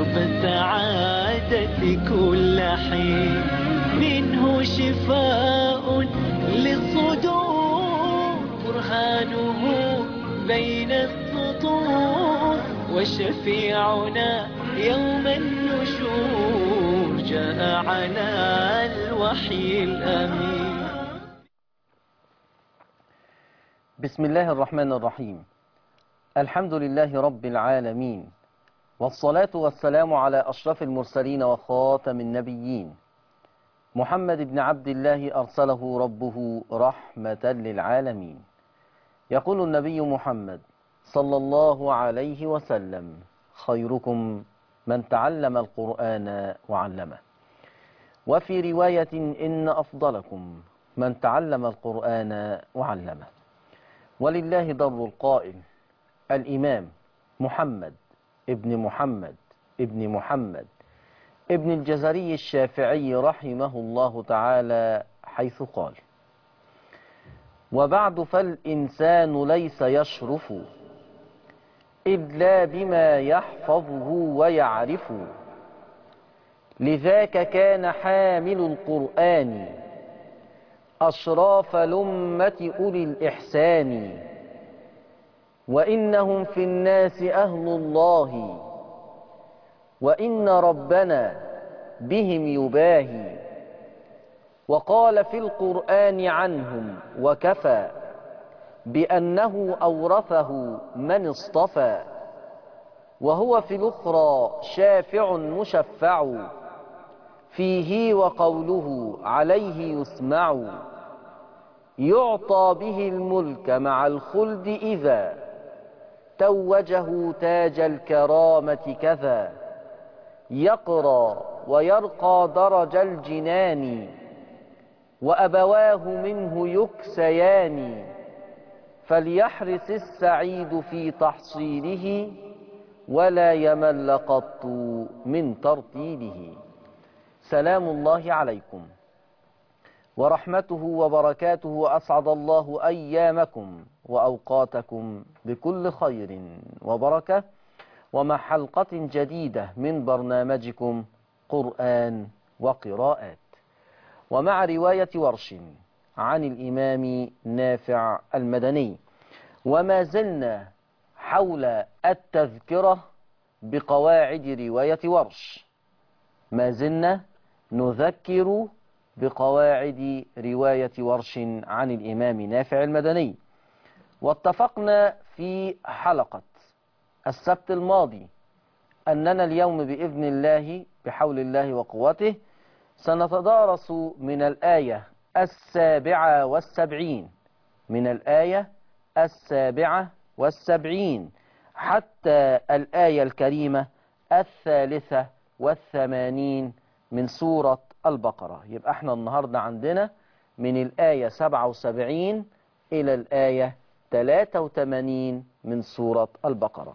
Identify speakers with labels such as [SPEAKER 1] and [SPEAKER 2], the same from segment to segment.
[SPEAKER 1] باب السعادة كل حين منه شفاء للصدور برهانه بين السطور وشفيعنا يوم النشور جاء على الوحي الأمين
[SPEAKER 2] بسم الله الرحمن الرحيم الحمد لله رب العالمين والصلاة والسلام على أشرف المرسلين وخاتم النبيين محمد بن عبد الله أرسله ربه رحمة للعالمين يقول النبي محمد صلى الله عليه وسلم خيركم من تعلم القرآن وعلمه وفي رواية إن أفضلكم من تعلم القرآن وعلمه ولله در القائل الإمام محمد ابن محمد ابن محمد ابن الجزري الشافعي رحمه الله تعالى حيث قال وبعد فالإنسان ليس يشرف إلا بما يحفظه ويعرف لذاك كان حامل القرآن أشراف لمة أولي الإحسان وإنهم في الناس أهل الله وإن ربنا بهم يباهي وقال في القرآن عنهم وكفى بأنه أورثه من اصطفى وهو في الأخرى شافع مشفع فيه وقوله عليه يسمع يعطى به الملك مع الخلد إذا توجه تاج الكرامة كذا يقرى ويرقى درج الجنان وأبواه منه يكسيان فليحرص السعيد في تحصيله ولا يمل قط من ترتيله سلام الله عليكم ورحمته وبركاته أسعد الله أيامكم وأوقاتكم بكل خير وبركة ومع حلقة جديدة من برنامجكم قرآن وقراءات ومع رواية ورش عن الإمام نافع المدني وما زلنا حول التذكرة بقواعد رواية ورش ما زلنا نذكر بقواعد رواية ورش عن الإمام نافع المدني واتفقنا في حلقة السبت الماضي أننا اليوم بإذن الله بحول الله وقوته سنتدارس من الآية السابعة والسبعين من الآية السابعة والسبعين حتى الآية الكريمة الثالثة والثمانين من سورة البقرة يبقى احنا النهاردة عندنا من الآية 77 إلى الآية 83 من سورة البقرة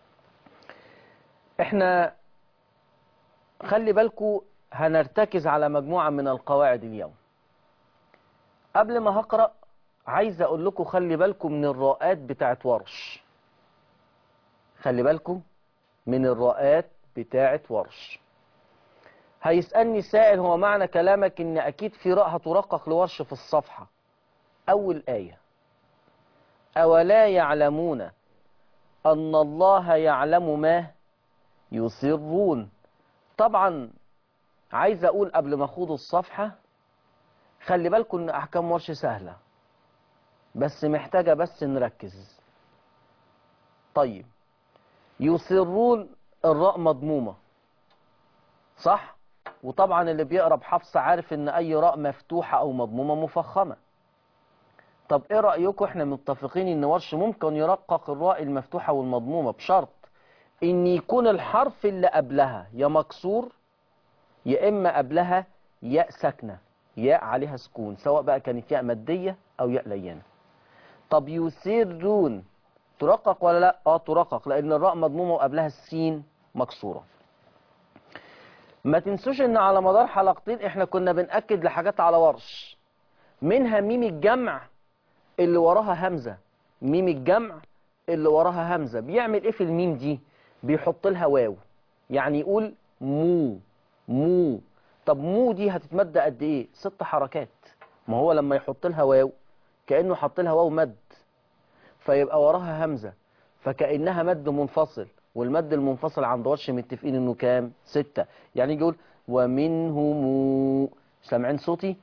[SPEAKER 2] احنا خلي بالكو هنرتكز على مجموعة من القواعد اليوم قبل ما هقرأ عايز اقول لكم خلي بالكم من الراءات بتاعت ورش خلي بالكم من الراءات بتاعت ورش هيسألني سائل هو معنى كلامك ان اكيد في راء هترقق لورش في الصفحة اول آية أولا يعلمون أن الله يعلم ما يسرون طبعا عايز أقول قبل ما أخوض الصفحة خلي بالكم إن أحكام ورش سهلة بس محتاجة بس نركز طيب يسرون الراء مضمومة صح وطبعا اللي بيقرا بحفص عارف ان اي راء مفتوحة او مضمومة مفخمة طب ايه رأيكم احنا متفقين ان ورش ممكن يرقق الراء المفتوحة والمضمومة بشرط ان يكون الحرف اللي قبلها يا مكسور يا اما قبلها ياء ساكنة ياء عليها سكون سواء بقى كانت ياء مادية او ياء لينة طب يسرون ترقق ولا لا اه ترقق لان الراء مضمومة وقبلها السين مكسورة ما تنسوش ان على مدار حلقتين احنا كنا بنأكد لحاجات على ورش منها ميم الجمع اللي وراها همزة ميم الجمع اللي وراها همزة بيعمل ايه في الميم دي بيحط لها واو يعني يقول مو مو طب مو دي هتتمد قد ايه ست حركات ما هو لما يحط لها واو كأنه حط لها واو مد فيبقى وراها همزة فكأنها مد منفصل والمد المنفصل عند ورش متفقين انه كام ستة يعني يجي يقول ومنهم سامعين صوتي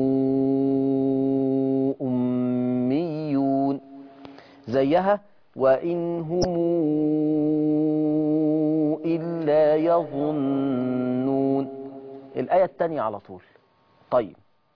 [SPEAKER 2] مو أميون زيها وإن هم إلا يظنون الآية التانية على طول طيب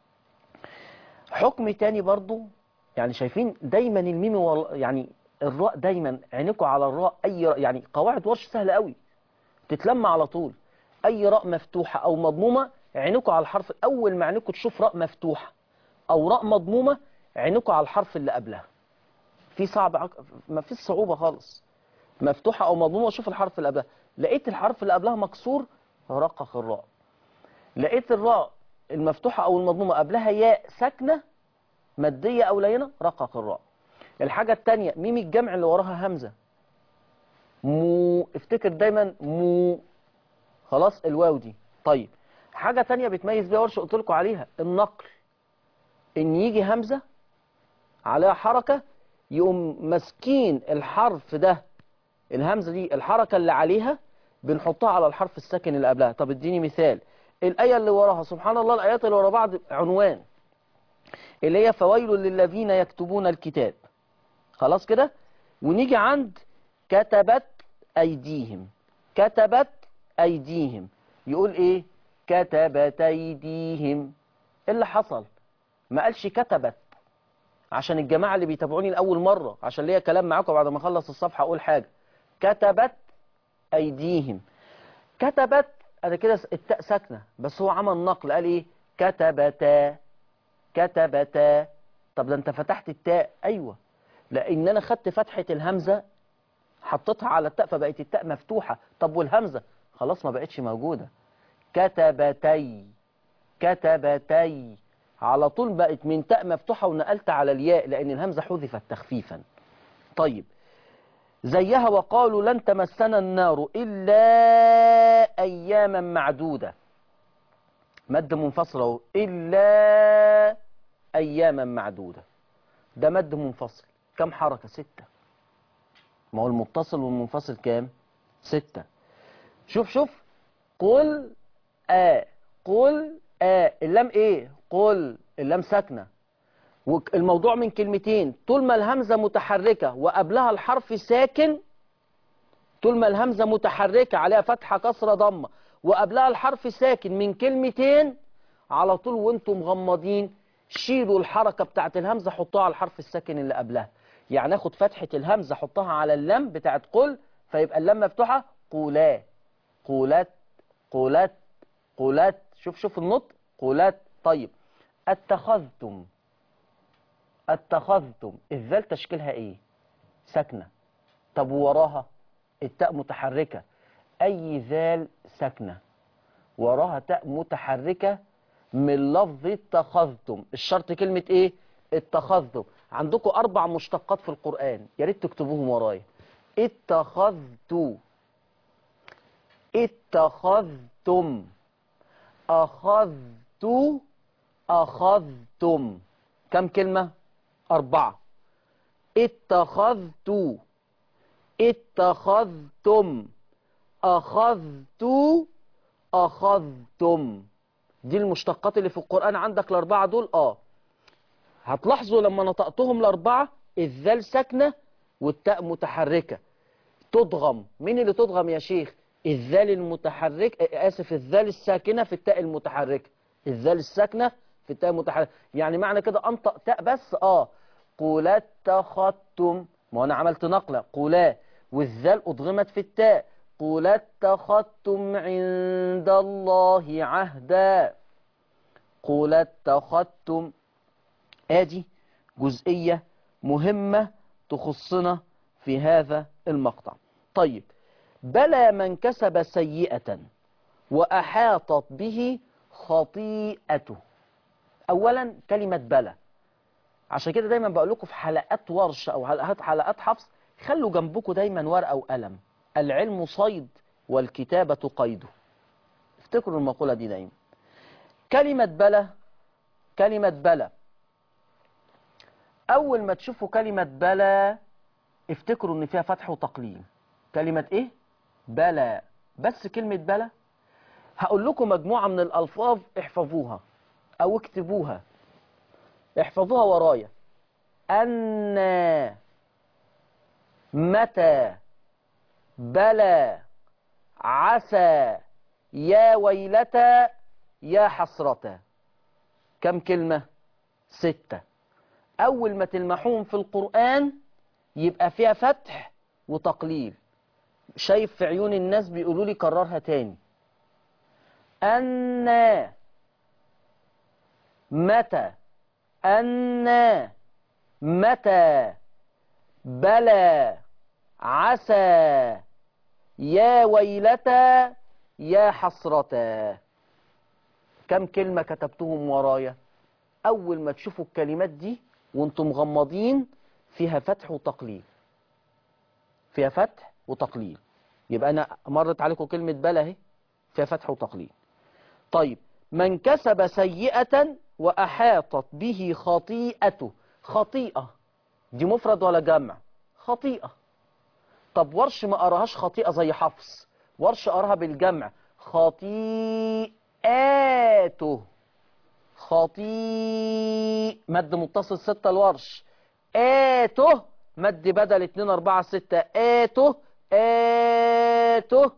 [SPEAKER 2] حكم تاني برضو يعني شايفين دايما الميم وال... يعني الراء دايما عينكم على الراء اي راء يعني قواعد ورش سهله قوي تتلم على طول اي راء مفتوحه او مضمومه عينكم على الحرف اول ما عينكم تشوف راء مفتوحه او راء مضمومه عينكم على الحرف اللي قبلها في صعب عق... ما فيش صعوبه خالص مفتوحه او مضمومه شوف الحرف اللي قبلها لقيت الحرف اللي قبلها مكسور رقق الراء لقيت الراء المفتوحه او المضمومه قبلها ياء ساكنه ماديه او لينه رقق الراء الحاجة التانية ميم الجمع اللي وراها همزة مو افتكر دايما مو خلاص الواو دي طيب حاجة تانية بتميز بيها ورش قلت لكم عليها النقل ان يجي همزة عليها حركة يقوم ماسكين الحرف ده الهمزة دي الحركة اللي عليها بنحطها على الحرف الساكن اللي قبلها طب اديني مثال الآية اللي وراها سبحان الله الآيات اللي ورا بعض عنوان اللي هي فويل للذين يكتبون الكتاب خلاص كده ونيجي عند كتبت أيديهم كتبت أيديهم يقول إيه كتبت أيديهم إيه اللي حصل ما قالش كتبت عشان الجماعة اللي بيتابعوني لأول مرة عشان ليا كلام معاكم بعد ما أخلص الصفحة أقول حاجة كتبت أيديهم كتبت أنا كده التاء ساكنة بس هو عمل نقل قال إيه كتبتا كتبتا طب ده أنت فتحت التاء أيوة لان انا خدت فتحة الهمزة حطيتها على التاء فبقت التاء مفتوحة طب والهمزة خلاص ما بقتش موجودة كتبتي كتبتي على طول بقت من تاء مفتوحة ونقلت على الياء لان الهمزة حذفت تخفيفا طيب زيها وقالوا لن تمسنا النار إلا أياما معدودة مد منفصل اهو إلا أياما معدودة ده مد منفصل كم حركة ستة ما هو المتصل والمنفصل كام ستة شوف شوف قل آ قل آ اللام ايه قل اللام ساكنة والموضوع من كلمتين طول ما الهمزة متحركة وقبلها الحرف ساكن طول ما الهمزة متحركة عليها فتحة كسرة ضمة وقبلها الحرف ساكن من كلمتين على طول وانتم مغمضين شيلوا الحركة بتاعت الهمزة حطوها على الحرف الساكن اللي قبلها يعني اخد فتحة الهمزة حطها على اللام بتاعت قل فيبقى اللام مفتوحة قولا قولات قولات قولات شوف شوف النطق قولات طيب اتخذتم اتخذتم الذال تشكيلها ايه ساكنة طب وراها التاء متحركة اي ذال ساكنة وراها تاء متحركة من لفظ اتخذتم الشرط كلمة ايه اتخذتم عندكم اربع مشتقات في القرآن يا ريت تكتبوهم ورايا اتخذت اتخذتم اخذت اخذتم كم كلمة اربعة اتخذت اتخذتم اخذت اخذتم دي المشتقات اللي في القرآن عندك الأربعة دول آه هتلاحظوا لما نطقتهم الأربعة الذال ساكنة والتاء متحركة تضغم مين اللي تضغم يا شيخ الذال المتحرك آسف الذال الساكنة في التاء المتحركة الذال الساكنة في التاء المتحركة يعني معنى كده أنطق تاء بس آه قول اتخذتم ما أنا عملت نقلة قولا والذال أضغمت في التاء قل اتخذتم عند الله عهدا قل اتخذتم ادي جزئية مهمة تخصنا في هذا المقطع طيب بلى من كسب سيئة وأحاطت به خطيئته أولا كلمة بلى عشان كده دايما بقول لكم في حلقات ورش أو حلقات حلقات حفص خلوا جنبكم دايما ورقة وقلم العلم صيد والكتابة قيده افتكروا المقولة دي دايما كلمة بلى كلمة بلى أول ما تشوفوا كلمة بلى افتكروا إن فيها فتح وتقليل كلمة إيه؟ بلى بس كلمة بلى هقول لكم مجموعة من الألفاظ احفظوها أو اكتبوها احفظوها ورايا أن متى بلى عسى يا ويلتى يا حسرة كم كلمة ستة أول ما تلمحوهم في القرآن يبقى فيها فتح وتقليل شايف في عيون الناس بيقولوا لي كررها تاني أن متى أن متى بلى عسى يا ويلتى يا حسرة كم كلمة كتبتهم ورايا أول ما تشوفوا الكلمات دي وانتم مغمضين فيها فتح وتقليل فيها فتح وتقليل يبقى أنا مرت عليكم كلمة بلى اهي فيها فتح وتقليل طيب من كسب سيئة وأحاطت به خطيئته خطيئة دي مفرد ولا جمع خطيئة طب ورش ما قراهاش خطيئة زي حفص ورش قراها بالجمع خطيئاته خطيء مد متصل ستة الورش آته مد بدل اتنين أربعة ستة آته آته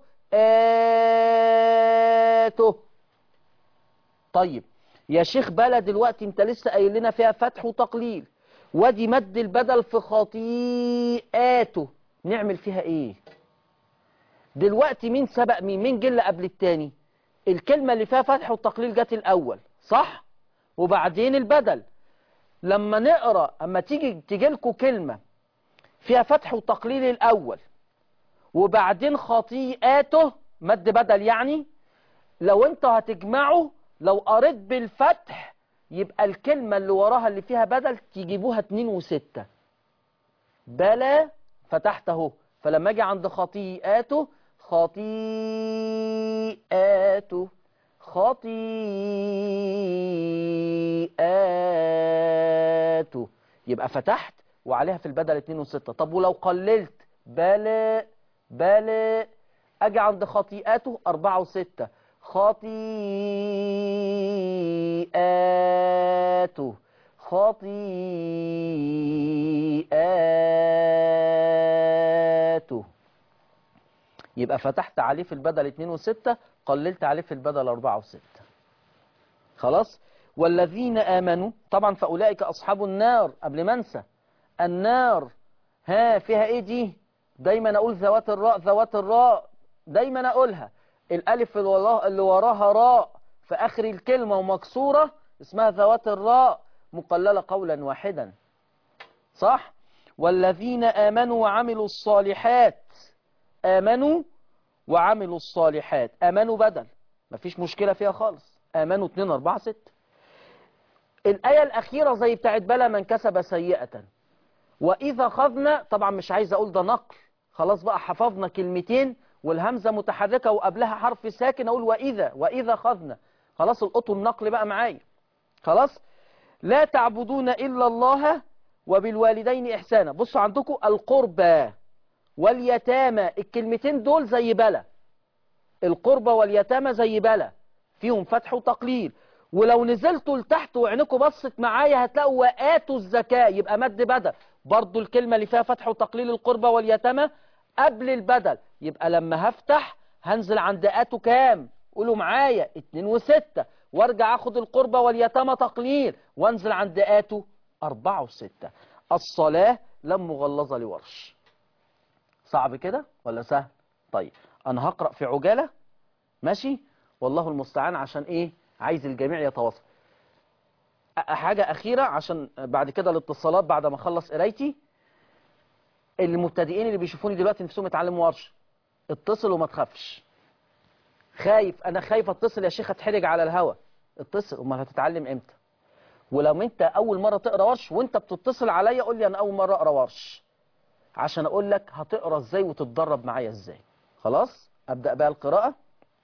[SPEAKER 2] آته طيب يا شيخ بلا دلوقتي انت لسه قايل لنا فيها فتح وتقليل وادي مد البدل في خطيئاته نعمل فيها ايه دلوقتي مين سبق مين مين جه اللي قبل التاني الكلمة اللي فيها فتح وتقليل جت الأول صح وبعدين البدل لما نقرأ أما تيجي تيجي لكم كلمة فيها فتح وتقليل الأول وبعدين خطيئاته مد بدل يعني لو انت هتجمعه لو قريت بالفتح يبقى الكلمة اللي وراها اللي فيها بدل تجيبوها اتنين وستة بلا فتحته فلما اجي عند خطيئاته خطيئاته خطيئاته يبقى فتحت وعليها في البدل اتنين وستة طب ولو قللت بلا بلا اجي عند خطيئاته اربعة وستة خطيئاته خطيئاته يبقى فتحت عليه في البدل 2 و6 قللت عليه في البدل 4 و6 خلاص والذين آمنوا طبعا فأولئك أصحاب النار قبل ما انسى النار ها فيها ايه دي دايما اقول ذوات الراء ذوات الراء دايما اقولها الالف اللي وراها, اللي وراها راء في اخر الكلمة ومكسورة اسمها ذوات الراء مقللة قولا واحدا صح والذين آمنوا وعملوا الصالحات آمنوا وعملوا الصالحات آمنوا بدل مفيش مشكلة فيها خالص آمنوا 2 4 6 الآية الأخيرة زي بتاعت بلا من كسب سيئة وإذا خذنا طبعا مش عايز أقول ده نقل خلاص بقى حفظنا كلمتين والهمزة متحركة وقبلها حرف ساكن أقول وإذا وإذا خذنا خلاص القطوا النقل بقى معايا خلاص لا تعبدون إلا الله وبالوالدين إحسانا بصوا عندكم القربى واليتامى الكلمتين دول زي بلا القربى واليتامى زي بلا فيهم فتح وتقليل ولو نزلتوا لتحت وعينكم بصت معايا هتلاقوا وآتوا الزكاة يبقى مد بدل برضو الكلمة اللي فيها فتح وتقليل القربى واليتامى قبل البدل يبقى لما هفتح هنزل عند آتوا كام قولوا معايا اتنين وستة وارجع اخد القربى واليتامى تقليل وانزل عند آتوا أربعة وستة الصلاة لم مغلظة لورش صعب كده ولا سهل طيب انا هقرأ في عجالة ماشي والله المستعان عشان ايه عايز الجميع يتواصل أ- حاجة أخيرة عشان بعد كده الاتصالات بعد ما اخلص قرايتي المبتدئين اللي بيشوفوني دلوقتي نفسهم يتعلموا ورش اتصل وما تخافش خايف انا خايف اتصل يا شيخ اتحرج على الهوا اتصل امال هتتعلم امتى ولو انت اول مرة تقرا ورش وانت بتتصل عليا قول لي انا اول مرة اقرا ورش عشان اقول لك هتقرا ازاي وتتدرب معايا ازاي خلاص أبدأ بقى القراءة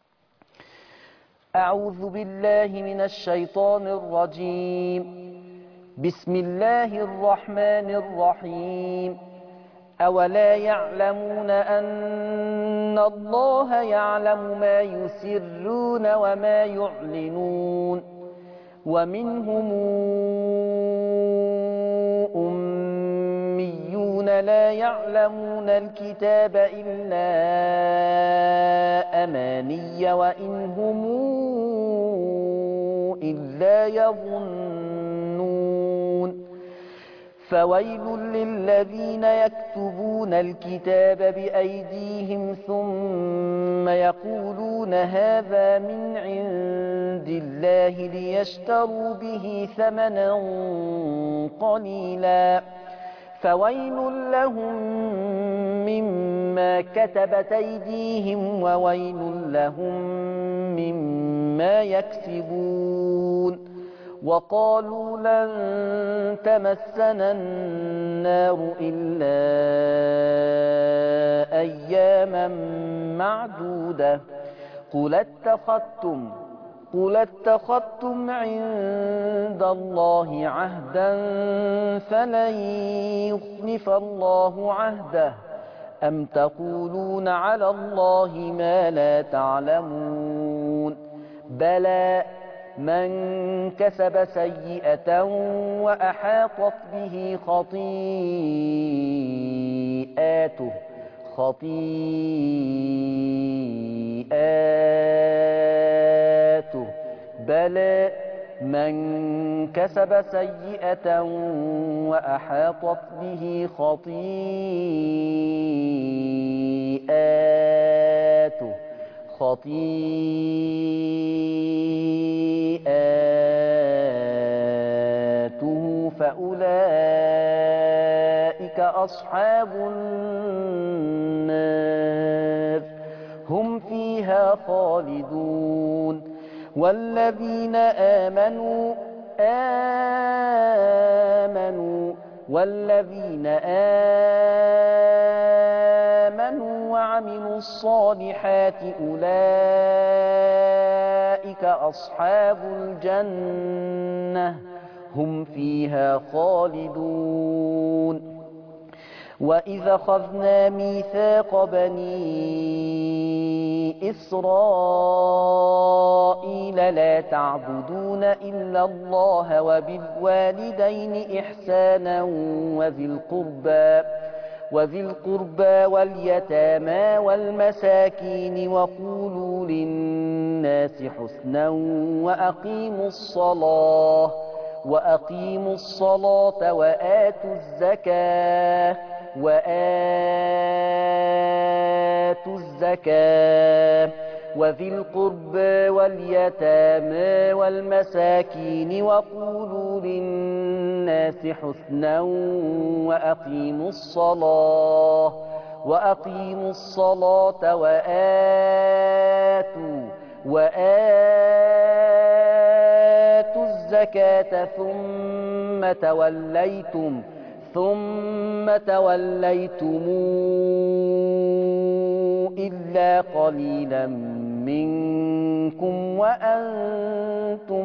[SPEAKER 2] أعوذ بالله من الشيطان الرجيم بسم الله الرحمن الرحيم أولا يعلمون أن الله يعلم ما يسرون وما يعلنون ومنهم أميون لا يعلمون الكتاب إلا أماني وإن هم إلا يظنون فويل للذين يكتبون الكتاب بأيديهم ثم يقولون هذا من عند الله ليشتروا به ثمنا قليلا فويل لهم مما كتبت أيديهم وويل لهم مما يكسبون وقالوا لن تمسنا النار إلا أياما معدودة قل اتخذتم قل اتخذتم عند الله عهدا فلن يخلف الله عهده أم تقولون على الله ما لا تعلمون بلى من كسب سيئة وأحاطت به خطيئاته خطيئاته بلى من كسب سيئة وأحاطت به خطيئاته خطيئاته فأولئك أصحاب النار هم فيها خالدون والذين آمنوا آمنوا والذين آمنوا وعملوا الصالحات أولئك أصحاب الجنة هم فيها خالدون وإذا خذنا ميثاق بني إسرائيل لا تعبدون إلا الله وبالوالدين إحسانا وذي القربى وذي القربى واليتامى والمساكين وقولوا للناس حسنا وأقيموا الصلاة وأقيموا الصلاة وآتوا الزكاة وآتوا الزكاة وذي القربى واليتامى والمساكين وقولوا للناس حسنا وأقيموا الصلاة وأقيموا الصلاة وآتوا وآتوا الزكاة ثم توليتم ثم توليتم إلا قليلا منكم وأنتم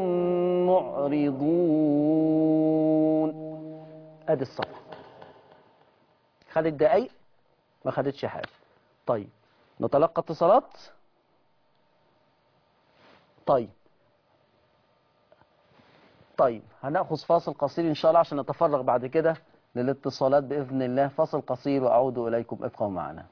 [SPEAKER 2] معرضون أدي الصفحة خدت دقايق ما خدتش حاجة طيب نتلقى اتصالات طيب طيب هنأخذ فاصل قصير إن شاء الله عشان نتفرغ بعد كده للاتصالات بإذن الله فاصل قصير وأعود إليكم ابقوا معنا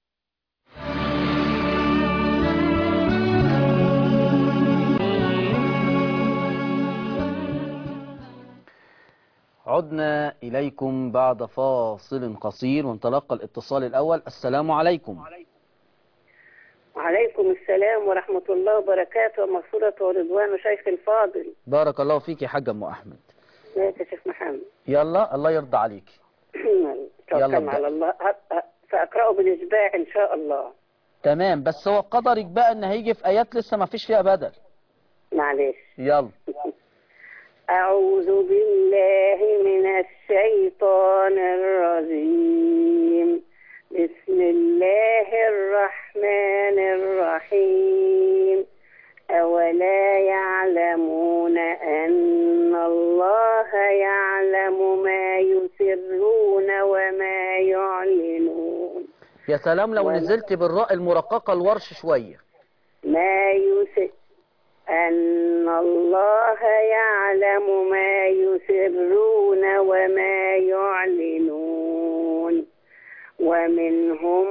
[SPEAKER 2] عدنا إليكم بعد فاصل قصير ونتلقى الاتصال الأول السلام عليكم
[SPEAKER 3] وعليكم السلام ورحمة الله وبركاته ومغفرة ورضوان شيخ الفاضل
[SPEAKER 2] بارك الله فيك يا حاج أم أحمد
[SPEAKER 3] ماشي يا شيخ محمد
[SPEAKER 2] يلا الله يرضى عليك يلا
[SPEAKER 3] توكلنا
[SPEAKER 2] ابدأ.
[SPEAKER 3] على الله ه- ه- سأقرأه بالإشباع إن شاء الله
[SPEAKER 2] تمام بس هو قدرك بقى ان هيجي في ايات لسه ما فيش فيها بدل
[SPEAKER 3] معلش
[SPEAKER 2] يلا
[SPEAKER 3] أعوذ بالله من الشيطان الرجيم بسم الله الرحمن الرحيم أولا يعلمون أن الله يعلم ما يسرون وما يعلنون
[SPEAKER 2] يا سلام لو
[SPEAKER 3] ولا-
[SPEAKER 2] نزلت بالراء المرققة الورش شوية
[SPEAKER 3] ما يسر أن الله يعلم ما يسرون وما يعلنون ومنهم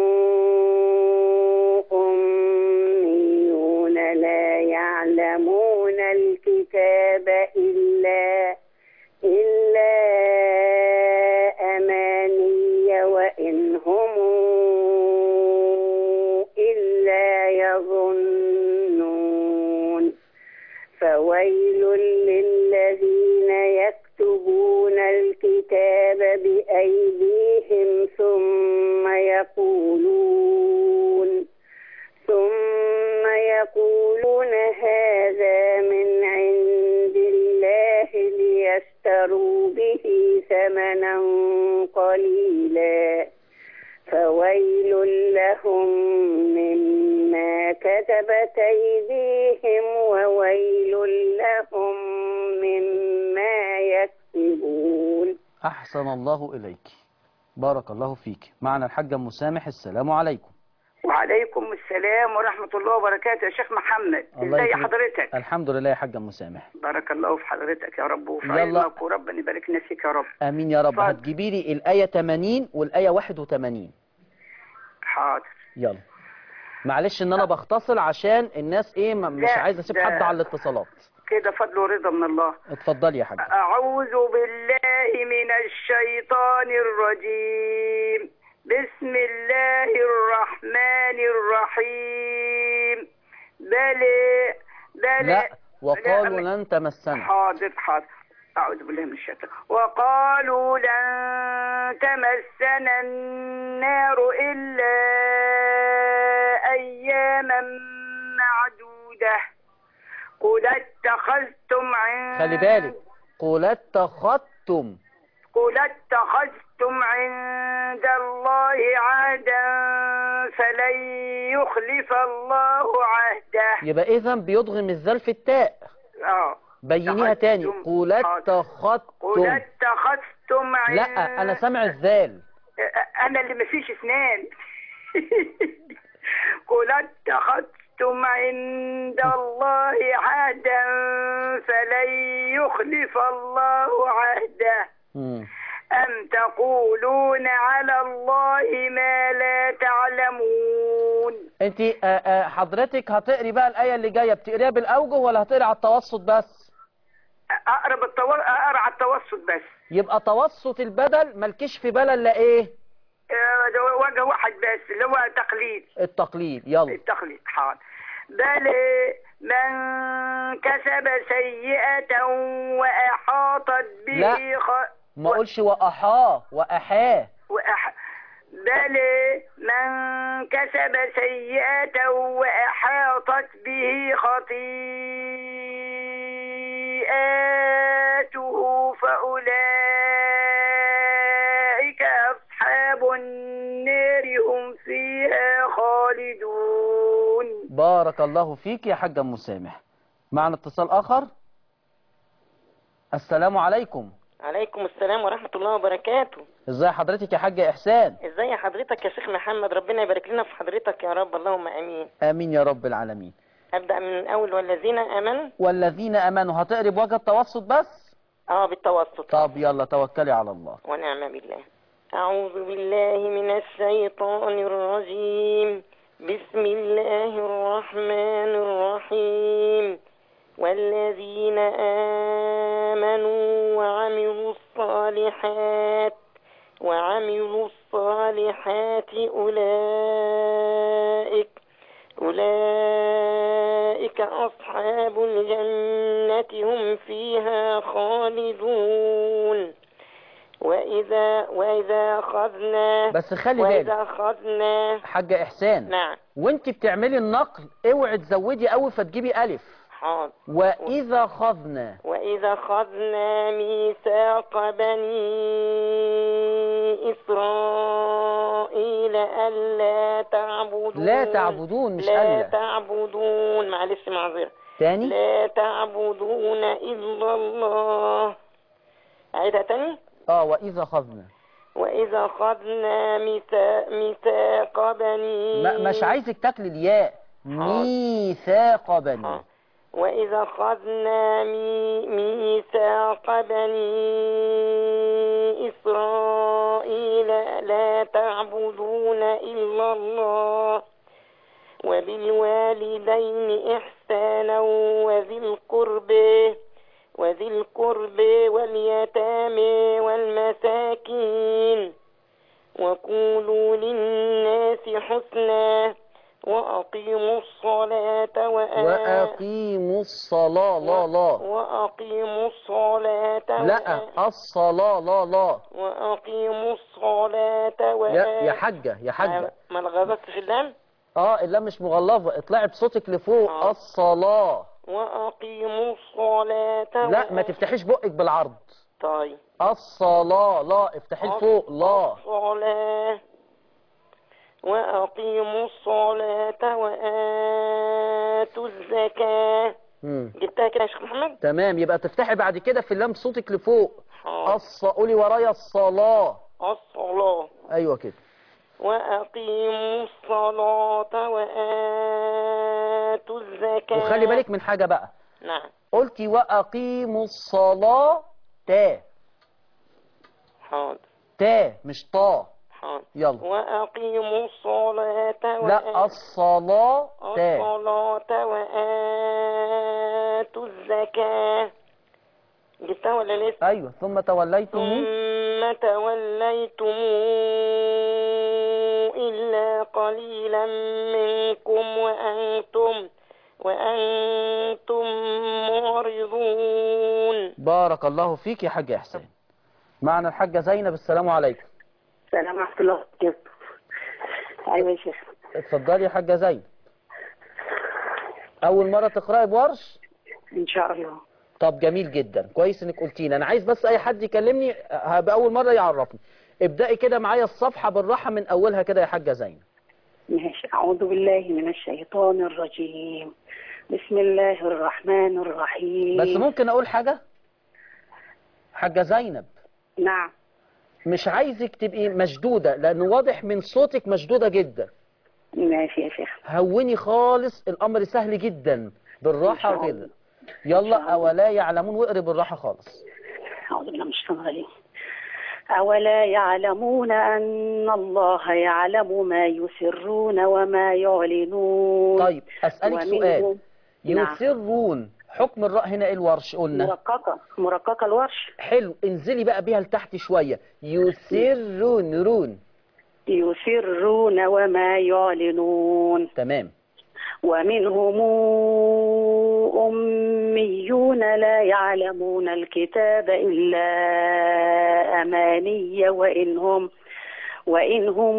[SPEAKER 3] أميون لا يعلمون الكتاب إلا إلا أماني وإن هم إلا يظنون فويل للذين يكتبون الكتاب بأيديهم ثم يقولون ثم يقولون هذا من عند الله ليشتروا به ثمنا قليلا فويل لهم مما كتبت أيديهم وويل لهم مما يكسبون
[SPEAKER 2] أحسن الله إليك بارك الله فيك معنا الحاجة مسامح السلام عليكم
[SPEAKER 4] وعليكم السلام ورحمة الله وبركاته يا شيخ محمد
[SPEAKER 2] الله
[SPEAKER 4] ازي
[SPEAKER 2] يكرمك.
[SPEAKER 4] حضرتك
[SPEAKER 2] الحمد لله يا حاجة مسامح
[SPEAKER 4] بارك الله في حضرتك يا رب وفي
[SPEAKER 2] يلا.
[SPEAKER 4] علمك وربنا يبارك لنا فيك يا رب
[SPEAKER 2] آمين يا رب
[SPEAKER 4] اتفضل.
[SPEAKER 2] هتجيبي لي الآية 80 والآية 81
[SPEAKER 4] حاضر
[SPEAKER 2] يلا معلش ان انا بختصر عشان الناس ايه ما- مش
[SPEAKER 4] لا،
[SPEAKER 2] عايز اسيب
[SPEAKER 4] ده-
[SPEAKER 2] حد على الاتصالات
[SPEAKER 4] كده فضل ورضا من الله
[SPEAKER 2] اتفضلي يا حاجة
[SPEAKER 4] أعوذ بالله من الشيطان الرجيم بسم الله الرحمن الرحيم بل بل
[SPEAKER 2] لا وقالوا
[SPEAKER 4] لا،
[SPEAKER 2] لن تمسنا
[SPEAKER 4] حاضر حاضر أعوذ بالله من الشيطان وقالوا لن تمسنا النار إلا أياما معدودة قل اتخذتم عند
[SPEAKER 2] خلي بالك قل اتخذتم
[SPEAKER 4] قل اتخذتم عند الله عهدا فلن يخلف الله عهده
[SPEAKER 2] يبقى اذا بيضغم الذال في التاء
[SPEAKER 4] اه
[SPEAKER 2] بينيها تاني
[SPEAKER 4] اتخذتم.
[SPEAKER 2] قل
[SPEAKER 4] حاضر. قل
[SPEAKER 2] اتخذتم
[SPEAKER 4] اتخذتم عند
[SPEAKER 2] لا انا سامع الذال
[SPEAKER 4] انا اللي مفيش اسنان قل اتخذتم عند الله عهدا فلن يخلف الله عهده
[SPEAKER 2] مم.
[SPEAKER 4] أم تقولون على الله ما لا تعلمون
[SPEAKER 2] انت آه، آه، حضرتك هتقري بقى الآية اللي جاية بتقريها بالأوجه ولا هتقري على التوسط بس
[SPEAKER 4] أقرب التو... أقرأ على التوسط بس
[SPEAKER 2] يبقى توسط البدل مالكيش في بال الا ايه
[SPEAKER 4] آه، ده وجه واحد بس اللي هو تقليد
[SPEAKER 2] التقليد يلا
[SPEAKER 4] التقليد حاضر بل من كسب سيئة وأحاطت به
[SPEAKER 2] لا.
[SPEAKER 4] خ...
[SPEAKER 2] ما اقولش وأحاه وأحاه
[SPEAKER 4] وأح... بل من كسب سيئة وأحاطت به خطيئاته فأولئك أصحاب النار هم فيها خالدون
[SPEAKER 2] بارك الله فيك يا حاج مسامح معنا اتصال آخر السلام عليكم
[SPEAKER 5] عليكم السلام ورحمة الله وبركاته
[SPEAKER 2] ازي حضرتك يا حاج إحسان
[SPEAKER 5] ازاي حضرتك يا شيخ محمد ربنا يبارك لنا في حضرتك يا رب اللهم امين
[SPEAKER 2] آمين يا رب العالمين
[SPEAKER 5] ابدأ من اول والذين امنوا
[SPEAKER 2] والذين آمنوا هتقري بوجه التوسط بس
[SPEAKER 5] اه بالتوسط
[SPEAKER 2] طب يلا توكلي على الله
[SPEAKER 5] ونعم بالله أعوذ بالله من الشيطان الرجيم بسم الله الرحمن الرحيم والذين آمنوا وعملوا الصالحات وعملوا الصالحات أولئك أولئك أصحاب الجنة هم فيها خالدون وإذا وإذا أخذنا
[SPEAKER 2] بس خلي
[SPEAKER 5] وإذا
[SPEAKER 2] بالك
[SPEAKER 5] أخذنا
[SPEAKER 2] حاج إحسان
[SPEAKER 5] نعم
[SPEAKER 2] وانت بتعملي النقل اوعي تزودي قوي فتجيبي ألف
[SPEAKER 5] حاضر
[SPEAKER 2] وإذا خذنا
[SPEAKER 5] وإذا خذنا ميثاق بني إسرائيل ألا تعبدون
[SPEAKER 2] لا تعبدون مش
[SPEAKER 5] لا
[SPEAKER 2] ألا
[SPEAKER 5] تعبدون معلش معذرة
[SPEAKER 2] تاني
[SPEAKER 5] لا تعبدون إلا الله أعيدها تاني
[SPEAKER 2] اه وإذا خذنا
[SPEAKER 5] وإذا خذنا ميثا- ميثاق بني
[SPEAKER 2] ما مش عايزك تاكل الياء ميثاق بني
[SPEAKER 5] آه. وإذا خذنا مي- ميثاق بني إسرائيل لا تعبدون إلا الله وبالوالدين إحسانا وذي القرب وذي القرب واليتامى والمساكين وقولوا للناس حسنا وأقيموا الصلاة وآتوا
[SPEAKER 2] وأقيموا الصلاة لا لا
[SPEAKER 5] وأقيموا الصلاة
[SPEAKER 2] لا
[SPEAKER 5] وآ-
[SPEAKER 2] الصلاة لا لا
[SPEAKER 5] وأقيموا الصلاة و
[SPEAKER 2] يا يا حاجة يا حاجة
[SPEAKER 5] ما الغلطت في اللام
[SPEAKER 2] اه اللام مش مغلظة اطلعي بصوتك لفوق
[SPEAKER 5] آه.
[SPEAKER 2] الصلاة
[SPEAKER 5] وأقيموا الصلاة
[SPEAKER 2] لا ما
[SPEAKER 5] وآ-
[SPEAKER 2] تفتحيش بقك بالعرض
[SPEAKER 5] طيب
[SPEAKER 2] الصلاة لا افتحي لفوق لا
[SPEAKER 5] الصلاة وأقيموا الصلاة وآتوا الزكاة
[SPEAKER 2] مم.
[SPEAKER 5] جبتها كده يا شيخ محمد
[SPEAKER 2] تمام يبقى تفتحي بعد كده في اللام صوتك لفوق
[SPEAKER 5] حاضر.
[SPEAKER 2] الص... قولي ورايا الصلاة
[SPEAKER 5] الصلاة
[SPEAKER 2] ايوه كده
[SPEAKER 5] وأقيموا الصلاة وآتوا الزكاة
[SPEAKER 2] وخلي بالك من حاجة بقى
[SPEAKER 5] نعم
[SPEAKER 2] قلتي وأقيموا الصلاة تا
[SPEAKER 5] حاضر
[SPEAKER 2] تا مش طا
[SPEAKER 5] حاضر
[SPEAKER 2] يلا
[SPEAKER 5] وأقيموا الصلاة
[SPEAKER 2] لا
[SPEAKER 5] وآتوا
[SPEAKER 2] الصلاة تا
[SPEAKER 5] الصلاة وآتوا الزكاة جبتها ولا لسه؟
[SPEAKER 2] ايوه ثم توليتم
[SPEAKER 5] ثم توليتم إلا قليلا منكم وأنتم وأنتم معرضون
[SPEAKER 2] بارك الله فيك يا حاج احسان معنا الحاجة زينب السلام عليكم
[SPEAKER 3] السلام ورحمة الله وبركاته أيوة يا شيخ
[SPEAKER 2] اتفضلي يا حاجة زينب اول مرة تقرأي بورش
[SPEAKER 3] إن شاء الله
[SPEAKER 2] طب جميل جدا كويس انك قلتينا انا عايز بس اي حد يكلمني هبقى اول مرة يعرفني ابدأي كده معايا الصفحة بالراحة من اولها كده يا حاجة زينب
[SPEAKER 3] ماشي أعوذ بالله من الشيطان الرجيم بسم الله الرحمن الرحيم
[SPEAKER 2] بس ممكن اقول حاجة حاجة زينب
[SPEAKER 3] نعم
[SPEAKER 2] مش عايزك تبقي مشدودة لان واضح من صوتك مشدودة جدا
[SPEAKER 3] ماشي يا شيخ
[SPEAKER 2] هوني خالص الامر سهل جدا بالراحة
[SPEAKER 3] إن شاء
[SPEAKER 2] كده يلا اولا يعلمون واقري بالراحة خالص
[SPEAKER 3] أعوذ بالله من الشيطان الرجيم أولا يعلمون أن الله يعلم ما يسرون وما يعلنون
[SPEAKER 2] طيب اسألك سؤال
[SPEAKER 3] ومنهم- نعم.
[SPEAKER 2] يسرون حكم الراء هنا ايه الورش قلنا
[SPEAKER 3] مرققة مرققة الورش
[SPEAKER 2] حلو انزلي بقى بيها لتحت شوية يسرون رون
[SPEAKER 3] يسرون وما يعلنون
[SPEAKER 2] تمام
[SPEAKER 3] ومنهم أميون لا يعلمون الكتاب إلا أماني وإن هم وإن هم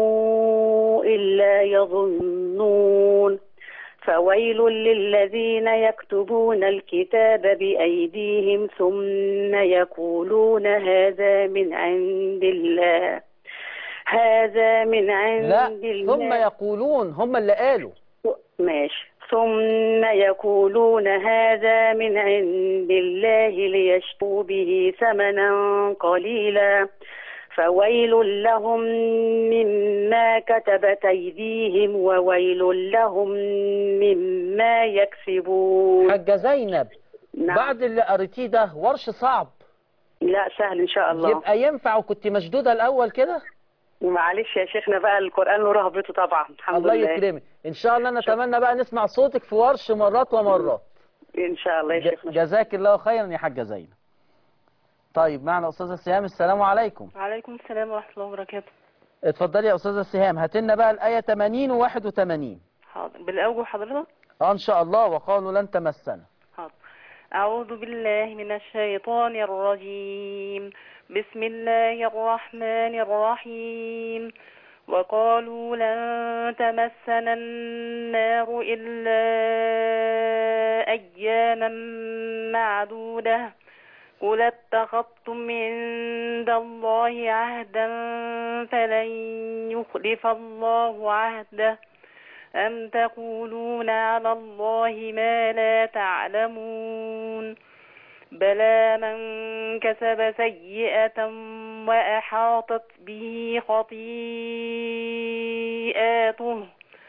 [SPEAKER 3] إلا يظنون فويل للذين يكتبون الكتاب بأيديهم ثم يقولون هذا من عند الله هذا من عند
[SPEAKER 2] لا
[SPEAKER 3] الله
[SPEAKER 2] ثم يقولون هم اللي قالوا
[SPEAKER 3] ماشي ثم يقولون هذا من عند الله ليشتروا به ثمنا قليلا فويل لهم مما كتبت أيديهم وويل لهم مما يكسبون
[SPEAKER 2] حاجة زينب
[SPEAKER 3] نعم.
[SPEAKER 2] بعد اللي قريتيه ده ورش صعب
[SPEAKER 3] لا سهل إن شاء الله
[SPEAKER 2] يبقى ينفع وكنت مشدودة الأول كده
[SPEAKER 3] معلش يا شيخنا بقى القرآن له رهبته طبعا الحمد
[SPEAKER 2] الله
[SPEAKER 3] لله
[SPEAKER 2] يكرمك إن شاء الله نتمنى بقى نسمع صوتك في ورش مرات ومرات
[SPEAKER 3] إن شاء الله يا
[SPEAKER 2] ج-
[SPEAKER 3] شيخنا
[SPEAKER 2] جزاك الله خيرا يا حاجة زينب طيب معنا أستاذة سهام السلام عليكم
[SPEAKER 6] وعليكم السلام ورحمة الله وبركاته
[SPEAKER 2] اتفضلي يا أستاذة سهام هات لنا بقى الآية 80 و 81
[SPEAKER 6] حاضر بالأوجه حضرتك
[SPEAKER 2] اه إن شاء الله وقالوا لن تمسنا
[SPEAKER 6] حاضر أعوذ بالله من الشيطان الرجيم بسم الله الرحمن الرحيم وقالوا لن تمسنا النار إلا أياما معدودة قل اتخذتم عند الله عهدا فلن يخلف الله عهده أم تقولون على الله ما لا تعلمون بلى من كسب سيئة وأحاطت به خطيئاته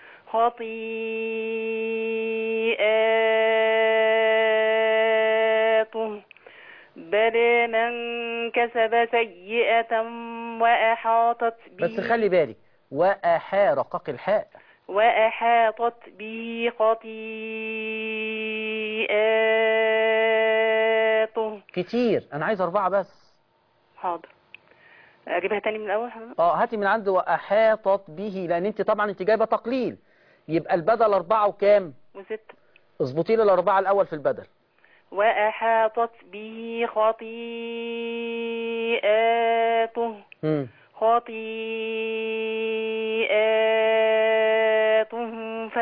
[SPEAKER 6] خطيئاته بلى من كسب سيئة وأحاطت به
[SPEAKER 2] بس خلي بالك وأحا رقاق الحاء
[SPEAKER 6] وأحاطت به خطيئاته
[SPEAKER 2] كتير أنا عايز أربعة بس
[SPEAKER 6] حاضر أجيبها تاني من الأول حضرتك؟
[SPEAKER 2] اه هاتي من عند وأحاطت به لأن أنت طبعا أنت جايبة تقليل يبقى البدل أربعة وكام
[SPEAKER 6] وست
[SPEAKER 2] اظبطي لي الأربعة الأول في البدل
[SPEAKER 6] وأحاطت به خطيئاته
[SPEAKER 2] مم.
[SPEAKER 6] خطيئاته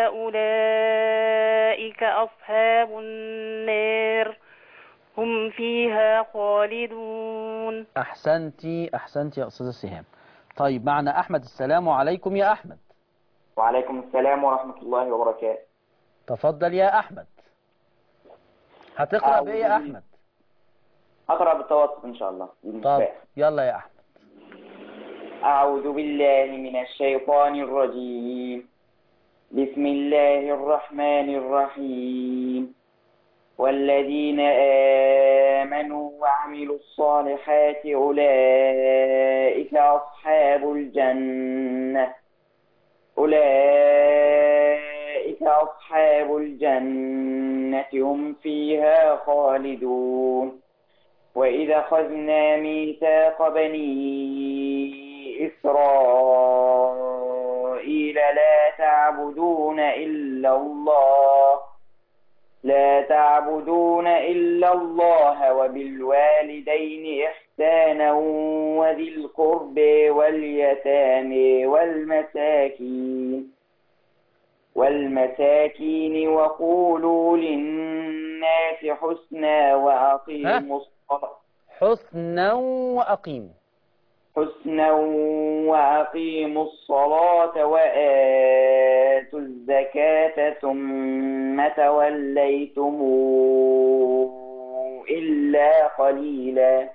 [SPEAKER 6] فأولئك أصحاب النار هم فيها خالدون
[SPEAKER 2] أحسنتي أحسنتي يا أستاذة سهام طيب معنا أحمد السلام عليكم يا أحمد
[SPEAKER 7] وعليكم السلام ورحمة الله وبركاته
[SPEAKER 2] تفضل يا أحمد هتقرأ بإيه يا أحمد
[SPEAKER 7] أقرأ بالتوسط إن شاء الله
[SPEAKER 2] طب
[SPEAKER 7] بالمفتاح.
[SPEAKER 2] يلا يا أحمد
[SPEAKER 7] أعوذ بالله من الشيطان الرجيم بسم الله الرحمن الرحيم والذين آمنوا وعملوا الصالحات أولئك أصحاب الجنة أولئك أصحاب الجنة هم فيها خالدون وإذا خذنا ميثاق بني إسرائيل لا تعبدون إلا الله لا تعبدون إلا الله وبالوالدين إحسانا وذي القرب واليتامى والمساكين والمساكين وقولوا للناس حسنا وأقيموا الصلاة
[SPEAKER 2] حسنا وأقيموا
[SPEAKER 7] حسنا وأقيموا الصلاة وآتوا الزكاة ثم توليتم إلا قليلا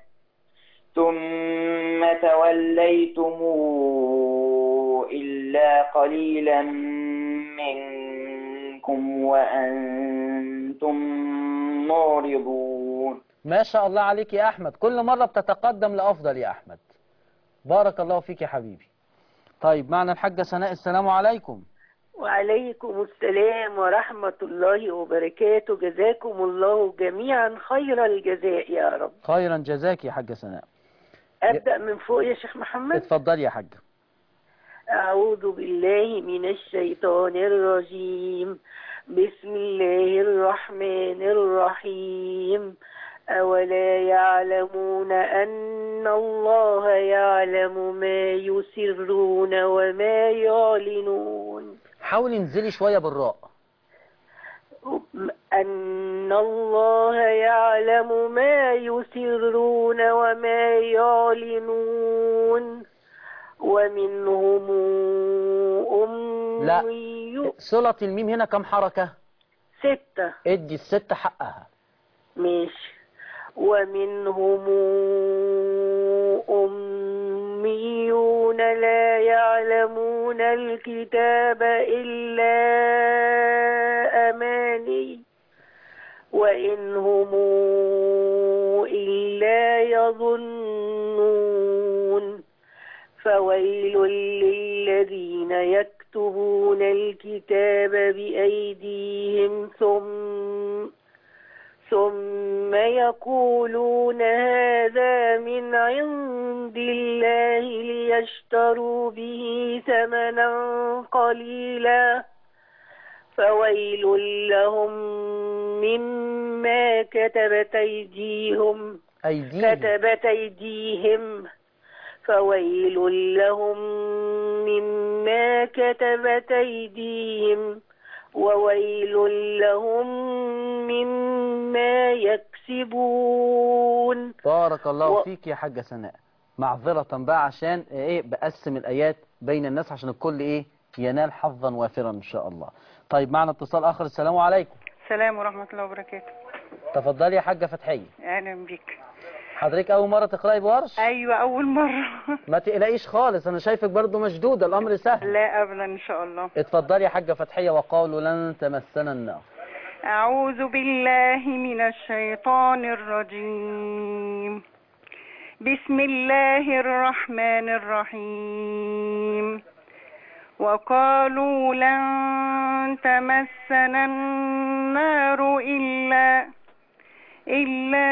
[SPEAKER 7] ثم توليتم إلا قليلا منكم وأنتم معرضون
[SPEAKER 2] ما شاء الله عليك يا أحمد كل مرة بتتقدم لأفضل يا أحمد بارك الله فيك يا حبيبي طيب معنا الحاجة سناء السلام عليكم
[SPEAKER 8] وعليكم السلام ورحمة الله وبركاته جزاكم الله جميعا خير الجزاء يا رب
[SPEAKER 2] خيرا جزاك يا حاجة سناء
[SPEAKER 8] أبدأ من فوق يا شيخ محمد
[SPEAKER 2] اتفضل يا حاجة
[SPEAKER 8] أعوذ بالله من الشيطان الرجيم بسم الله الرحمن الرحيم أولا يعلمون أن الله يعلم ما يسرون وما يعلنون
[SPEAKER 2] حاولي انزلي شوية بالراء
[SPEAKER 8] أن الله يعلم ما يسرون وما يعلنون ومنهم
[SPEAKER 2] لا.
[SPEAKER 8] أمي
[SPEAKER 2] صلة الميم هنا كم حركة
[SPEAKER 8] ستة
[SPEAKER 2] ادي الست حقها
[SPEAKER 8] ماشي ومنهم أميون لا يعلمون الكتاب إلا أماني وإن هم إلا يظنون فويل للذين يكتبون الكتاب بأيديهم ثم ثم يقولون هذا من عند الله ليشتروا به ثمنا قليلا فويل لهم مما كتبت أيديهم
[SPEAKER 2] أيديهم
[SPEAKER 8] كتبت أيديهم فويل لهم مما كتبت أيديهم وويل لهم مما يكسبون
[SPEAKER 2] بارك الله
[SPEAKER 8] و-
[SPEAKER 2] فيك يا حاجة سناء معذرة بقى عشان ايه بقسم الآيات بين الناس عشان الكل ايه ينال حظا وافرا ان شاء الله طيب معنا اتصال اخر السلام عليكم
[SPEAKER 6] السلام ورحمة الله وبركاته
[SPEAKER 2] تفضلي يا حاجة فتحية
[SPEAKER 6] أهلا بك
[SPEAKER 2] حضرتك اول مرة تقرأي بورش
[SPEAKER 6] أيوة أول مرة
[SPEAKER 2] ما تقلقيش خالص انا شايفك برضو مشدودة الامر سهل
[SPEAKER 6] لا أبدا إن شاء الله
[SPEAKER 2] اتفضلي يا حاجة فتحية وقالوا لن تمسنا النار
[SPEAKER 6] أعوذ بالله من الشيطان الرجيم بسم الله الرحمن الرحيم وقالوا لن تمسنا النار إلا إلا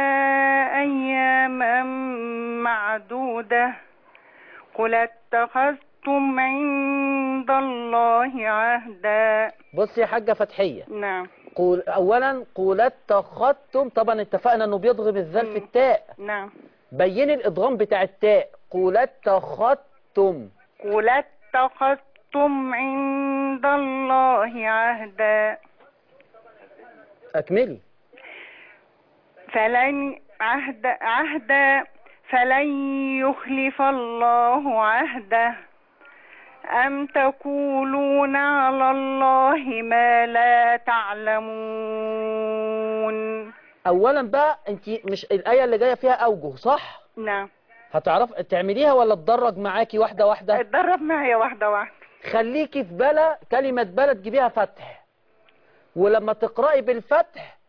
[SPEAKER 6] أياما معدودة قل اتخذتم عند الله عهدا
[SPEAKER 2] بصي يا حاجة فتحية
[SPEAKER 6] نعم
[SPEAKER 2] قول اولا قول اتخذتم طبعا اتفقنا انه بيضغم الذال في التاء
[SPEAKER 6] نعم
[SPEAKER 2] بيني الادغام بتاع التاء قول اتخذتم
[SPEAKER 6] قل اتخذتم عند الله عهدا
[SPEAKER 2] اكملي
[SPEAKER 6] فلن عهد عهدا فلن يخلف الله عهده أم تقولون على الله ما لا تعلمون
[SPEAKER 2] اولا بقى انت مش الايه اللي جايه فيها اوجه صح
[SPEAKER 6] نعم
[SPEAKER 2] هتعرف تعمليها ولا تدرج معاكي واحده واحده
[SPEAKER 6] اتدرب معايا واحدة واحدة
[SPEAKER 2] خليكي في بلا كلمه بلا تجيبيها فتح ولما تقراي بالفتح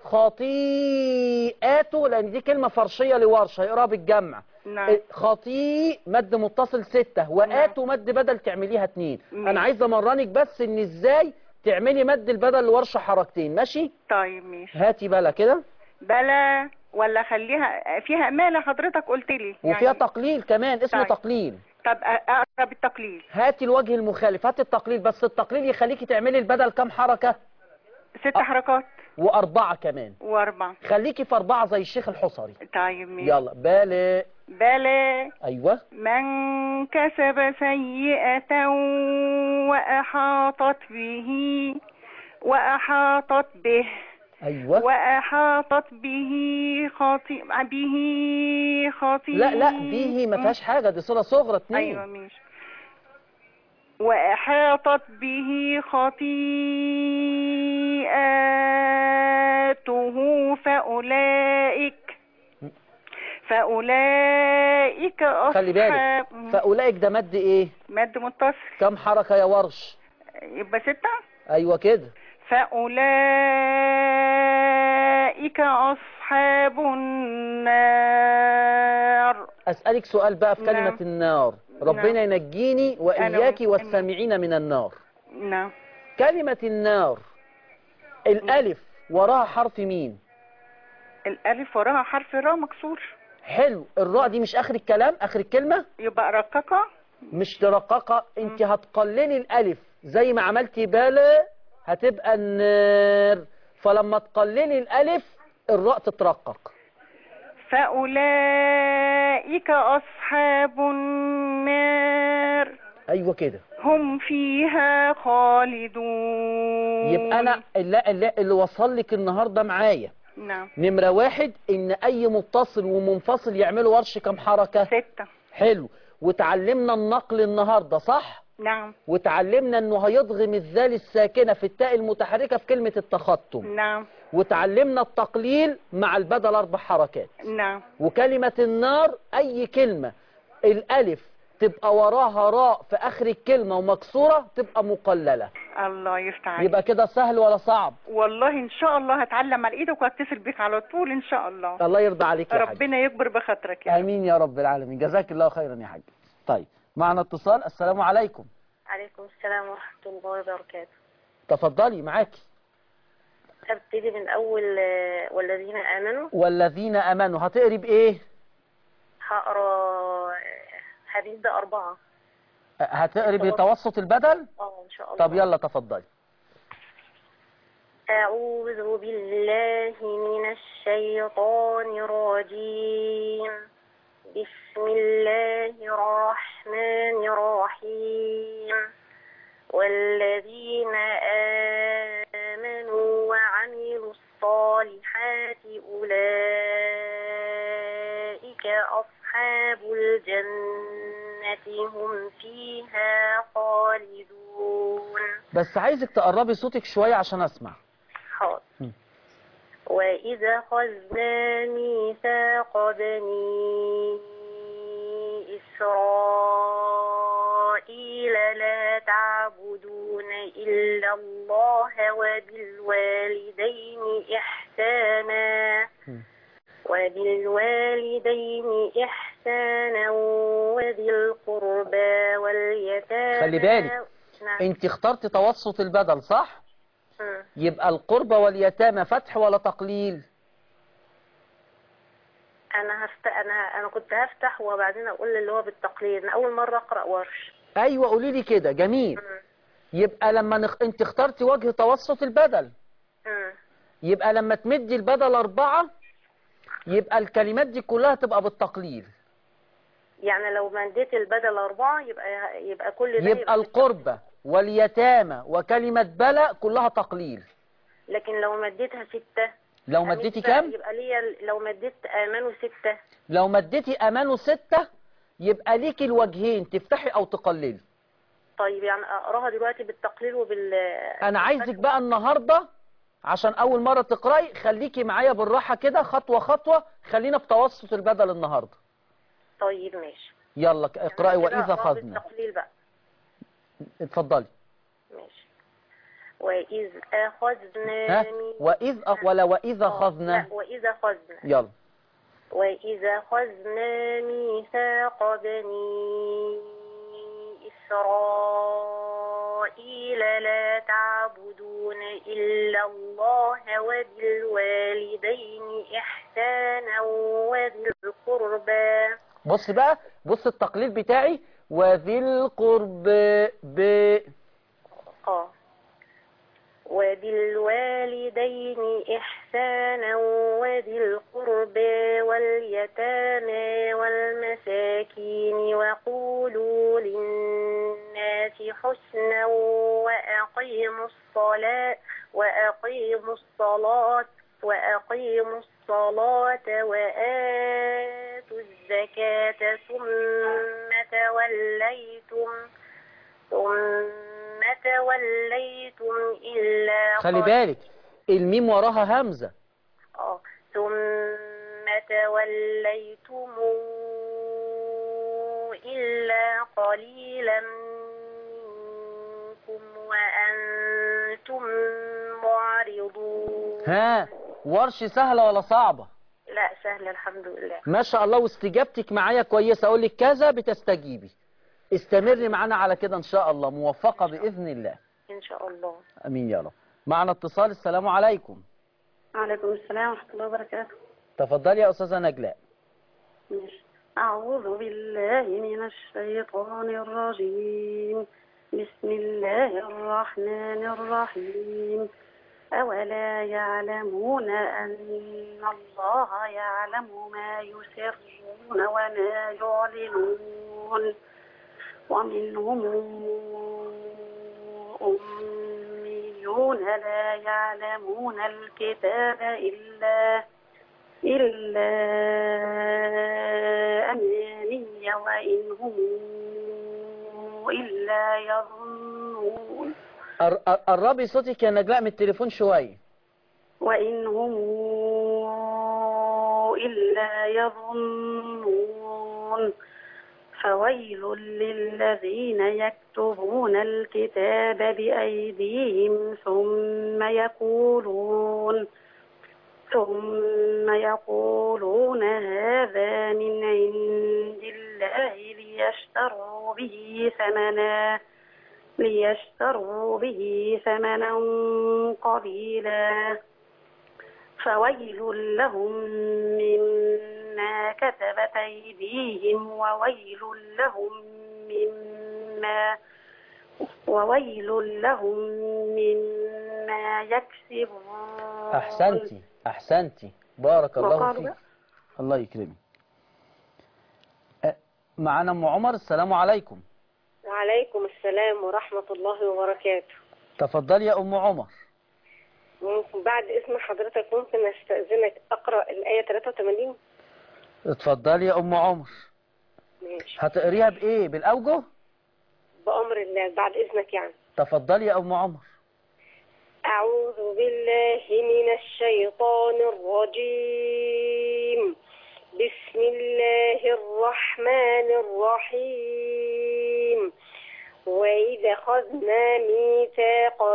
[SPEAKER 2] خطيئاته لان دي كلمه فرشيه لورشه هيقراها بالجمع
[SPEAKER 6] نعم
[SPEAKER 2] خطيء مد متصل ستة وآتوا مد بدل تعمليها اتنين
[SPEAKER 6] ماشي.
[SPEAKER 2] انا عايز امرنك بس ان ازاي تعملي مد البدل لورشة حركتين ماشي
[SPEAKER 6] طيب ماشي
[SPEAKER 2] هاتي بلا كده
[SPEAKER 6] بلا ولا خليها فيها إمالة حضرتك قلت لي
[SPEAKER 2] وفيها تقليل كمان اسمه
[SPEAKER 6] طيب.
[SPEAKER 2] تقليل
[SPEAKER 6] طب أ- أقرا بالتقليل
[SPEAKER 2] هاتي الوجه المخالف هاتي التقليل بس التقليل يخليكي تعملي البدل كام حركة
[SPEAKER 6] ست حركات
[SPEAKER 2] واربعة كمان
[SPEAKER 6] وأربعة
[SPEAKER 2] خليكي في اربعة زي الشيخ الحصري
[SPEAKER 6] طيب ماشي
[SPEAKER 2] يلا بالي
[SPEAKER 6] بلى
[SPEAKER 2] ايوه
[SPEAKER 6] من كسب سيئة وأحاطت به وأحاطت به
[SPEAKER 2] ايوه
[SPEAKER 6] وأحاطت به خطي به خطي
[SPEAKER 2] لا لا به ما فيهاش حاجة دي صورة صغرى اتنين
[SPEAKER 6] أيوة ماشي وأحاطت به خطيئاته فأولئك فأولئك
[SPEAKER 2] خلي بالك
[SPEAKER 6] أصحاب
[SPEAKER 2] فاولئك ده مد ايه
[SPEAKER 6] مد متصل
[SPEAKER 2] كم حركة يا ورش
[SPEAKER 6] يبقى ستة
[SPEAKER 2] ايوه كده
[SPEAKER 6] فأولئك أصحاب النار
[SPEAKER 2] اسألك سؤال بقى في كلمة
[SPEAKER 6] نعم.
[SPEAKER 2] النار ربنا ينجيني وإياك
[SPEAKER 6] أنا-
[SPEAKER 2] والسامعين من النار
[SPEAKER 6] نعم
[SPEAKER 2] كلمة النار الألف وراها حرف مين
[SPEAKER 6] الألف وراها حرف راء مكسور
[SPEAKER 2] حلو الراء دي مش آخر الكلام آخر الكلمة
[SPEAKER 6] يبقى رققة
[SPEAKER 2] مش ترققة انت هتقللي الألف زي ما عملتي بالا هتبقى النار فلما تقللي الألف الراء تترقق
[SPEAKER 6] فأولئك أصحاب النار
[SPEAKER 2] أيوة كده
[SPEAKER 6] هم فيها خالدون
[SPEAKER 2] يبقى أنا اللي, اللي, اللي وصل لك النهاردة معايا
[SPEAKER 6] نعم
[SPEAKER 2] نمرة واحد ان اي متصل ومنفصل يعملوا ورش كم حركة
[SPEAKER 6] ستة
[SPEAKER 2] حلو وتعلمنا النقل النهاردة صح
[SPEAKER 6] نعم
[SPEAKER 2] وتعلمنا انه هيضغم الذال الساكنة في التاء المتحركة في كلمة التخطم
[SPEAKER 6] نعم
[SPEAKER 2] وتعلمنا التقليل مع البدل اربع حركات
[SPEAKER 6] نعم
[SPEAKER 2] وكلمة النار اي كلمة الالف تبقى وراها راء في اخر الكلمة ومكسورة تبقى مقللة
[SPEAKER 6] الله يفتح عليك
[SPEAKER 2] يبقى كده سهل ولا صعب
[SPEAKER 6] والله ان شاء الله هتعلم على ايدك وهتصل بيك على طول ان شاء الله
[SPEAKER 2] الله يرضى عليك يا حاج
[SPEAKER 6] ربنا يكبر بخاطرك يا رب.
[SPEAKER 2] امين يا رب العالمين جزاك الله خيرا يا حاج طيب معنا اتصال السلام عليكم
[SPEAKER 9] عليكم السلام ورحمة الله وبركاته
[SPEAKER 2] تفضلي معاكي
[SPEAKER 9] ابتدي من أول آه، والذين آمنوا
[SPEAKER 2] والذين امنوا هتقري بايه
[SPEAKER 9] هقرا آه، حديث ده أربعة
[SPEAKER 2] هتقري بتوسط البدل
[SPEAKER 9] اه إن شاء الله
[SPEAKER 2] طب يلا تفضلي
[SPEAKER 9] أعوذ بالله من الشيطان الرجيم بسم الله الرحمن الرحيم والذين آمنوا وعملوا الصالحات أولئك أصحاب الجنة هم فيها خالدون
[SPEAKER 2] بس عايزك تقربي صوتك شوية عشان اسمع
[SPEAKER 9] حاضر
[SPEAKER 2] مم.
[SPEAKER 9] وإذا خذنا ميثاق بني إسرائيل لا تعبدون إلا الله وبالوالدين إحسانا
[SPEAKER 2] مم.
[SPEAKER 9] وبالوالدين إحسانا وذي القربى واليتامى
[SPEAKER 2] خلي بالك.
[SPEAKER 9] نعم.
[SPEAKER 2] انت اخترت توسط البدل صح
[SPEAKER 9] مم.
[SPEAKER 2] يبقى القربى واليتامى فتح ولا تقليل
[SPEAKER 9] انا هفت... انا انا كنت هفتح وبعدين اقول اللي هو بالتقليد انا اول مره اقرا ورش
[SPEAKER 2] ايوه قولي لي كده جميل
[SPEAKER 9] مم.
[SPEAKER 2] يبقى لما نخ... انت اخترتي وجه توسط البدل
[SPEAKER 9] مم.
[SPEAKER 2] يبقى لما تمدي البدل أربعة يبقى الكلمات دي كلها تبقى بالتقليل
[SPEAKER 9] يعني لو مديت البدل أربعة يبقى يبقى كل ده
[SPEAKER 2] يبقى القربة واليتامى وكلمة بلا كلها تقليل
[SPEAKER 9] لكن لو مديتها ستة
[SPEAKER 2] لو
[SPEAKER 9] أميت
[SPEAKER 2] مديتي
[SPEAKER 9] بقى-
[SPEAKER 2] كام
[SPEAKER 9] يبقى ليا لو مديت آمنوا ستة
[SPEAKER 2] لو مديتي أمانه ستة يبقى ليكي الوجهين تفتحي أو تقللي
[SPEAKER 9] طيب يعني أقراها دلوقتي بالتقليل وبال
[SPEAKER 2] أنا عايزك بقى النهاردة عشان أول مرة تقرأي خليكي معايا بالراحة كده خطوة خطوة خلينا في توسط البدل النهاردة
[SPEAKER 9] طيب ماشي
[SPEAKER 2] يلا ك- اقرأي
[SPEAKER 9] يعني كده
[SPEAKER 2] وإذا
[SPEAKER 9] أقراها
[SPEAKER 2] خذنا
[SPEAKER 9] بالتقليل بقى
[SPEAKER 2] اتفضلي
[SPEAKER 9] ماشي وإذ أخذنا
[SPEAKER 2] ها
[SPEAKER 9] من-
[SPEAKER 2] وإذ أ- ولا وإذا
[SPEAKER 9] آه،
[SPEAKER 2] خذنا
[SPEAKER 9] لا وإذا خذنا
[SPEAKER 2] يلا
[SPEAKER 9] وإذا خذنا ميثاق بني إسرائيل لا تعبدون إلا الله وبالوالدين إحسانا وذي القربى
[SPEAKER 2] بص بقى بص التقليل بتاعي وذي القرب ب
[SPEAKER 9] آه. وبالوالدين إحسانا وذي القربى واليتامى والمساكين وقولوا للناس حسنا وأقيموا الصلاة وأقيموا الصلاة وأقيموا الصلاة وآتوا الزكاة ثم توليتم ثم توليتم إلا
[SPEAKER 2] خلي
[SPEAKER 9] قليلا
[SPEAKER 2] بالك الميم وراها همزة
[SPEAKER 9] آه. ثم توليتم إلا قليلا منكم وأنتم معرضون
[SPEAKER 2] ها ورش سهلة ولا صعبة
[SPEAKER 9] لا سهل الحمد لله
[SPEAKER 2] ما شاء الله واستجابتك معايا كويسة اقول لك كذا بتستجيبي استمري معانا على كده ان شاء الله موفقة بإذن الله
[SPEAKER 9] إن شاء الله
[SPEAKER 2] امين يا رب معنا اتصال السلام عليكم
[SPEAKER 3] وعليكم السلام ورحمة الله وبركاته
[SPEAKER 2] تفضلي يا استاذة نجلاء
[SPEAKER 3] ماشي. أعوذ بالله من الشيطان الرجيم بسم الله الرحمن الرحيم أولا يعلمون أن الله يعلم ما يسرون وما يعلنون ومنهم أميون لا يعلمون الكتاب إلا إلا أماني وإن هم إلا يظنون
[SPEAKER 2] قر- قر- قربي صوتك يا نجلاء من التليفون شوية
[SPEAKER 3] وإن هم إلا يظنون فويل للذين يكتبون الكتاب بأيديهم ثم يقولون ثم يقولون هذا من عند الله ليشتروا به ثمنا ليشتروا به ثمنا قليلا فويل لهم مما كتبت أيديهم وويل لهم مما وويل لهم مما يكسبون
[SPEAKER 2] احسنتي احسنتي بارك الله
[SPEAKER 3] وقال
[SPEAKER 2] فيك
[SPEAKER 3] بقى.
[SPEAKER 2] الله يكرمك معانا ام عمر السلام عليكم
[SPEAKER 9] وعليكم السلام ورحمة الله وبركاته
[SPEAKER 2] تفضلي يا ام عمر
[SPEAKER 9] ممكن بعد اسم حضرتك ممكن استأذنك أقرأ الآية 83
[SPEAKER 2] اتفضلي يا ام عمر
[SPEAKER 9] ماشي
[SPEAKER 2] هتقريها بايه بالاوجه
[SPEAKER 9] بأمر الله بعد إذنك يعني
[SPEAKER 2] تفضلي يا ام عمر
[SPEAKER 9] أعوذ بالله من الشيطان الرجيم بسم الله الرحمن الرحيم وإذا خذنا ميثاق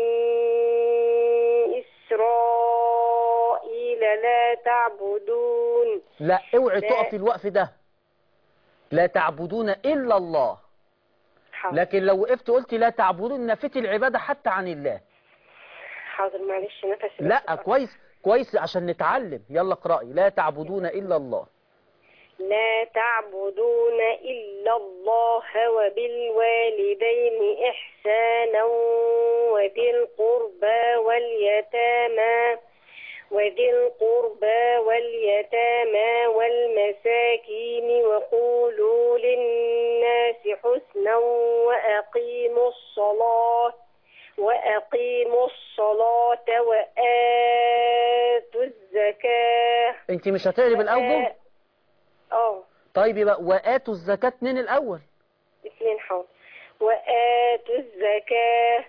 [SPEAKER 9] بني إسرائيل لا تعبدون
[SPEAKER 2] لا اوعي
[SPEAKER 9] لا.
[SPEAKER 2] تقفي الوقف ده لا تعبدون الا الله
[SPEAKER 9] حاضر,
[SPEAKER 2] لكن لو وقفت قلت لا تعبدون نفيت العباده حتى عن الله
[SPEAKER 9] حاضر معلش نفسي بس
[SPEAKER 2] لا
[SPEAKER 9] بقى.
[SPEAKER 2] كويس كويس عشان نتعلم يلا اقرأي لا تعبدون الا الله
[SPEAKER 9] لا تعبدون إلا الله وبالوالدين إحسانا وذي القربى واليتامى وذي القربى واليتامى والمساكين وقولوا للناس حسنا وأقيموا الصلاة وأقيموا الصلاة وآتوا الزكاة
[SPEAKER 2] انت مش هتقري بالاوجه
[SPEAKER 9] اه
[SPEAKER 2] طيب يبقى واتوا الزكاه اتنين الاول
[SPEAKER 9] اثنين حاضر وآتوا الزكاة